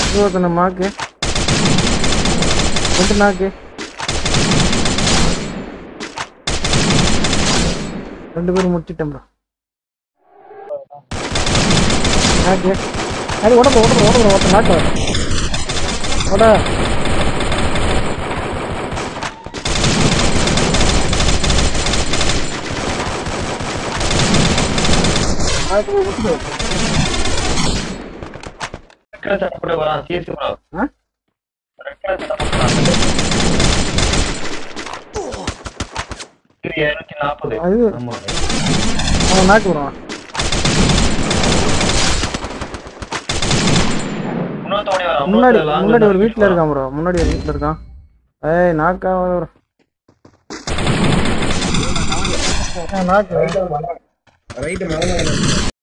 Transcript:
இருபத்தொன்னு மாக்கு ரெண்டு நாக்கு ரெண்டு பேரும் முடிச்சிட்டேன் ப்ரோ நாக்கு அது ஓட ஓட ஓட ஓட நாக்கு ஓட நாக்கு விட்டு ரெக்கல சட்டப்பட வரான் சிஎஸ்சி ப்ரோ ஆ ரெக்கல சட்டப்பட இது இருநூத்தி நாற்பது அது ஆமா அவன் நாக்கு வருவான் இன்னொருத்தவனே வரான் முன்னாடி இன்னொருத்தன் long முன்னாடி ஒரு ல வீட்ல இருக்கான் ப்ரோ முன்னாடி ஒரு வீட்ல இருக்கான் ஏய் நாக்கா வர நாக்கு ரைட்டு மேல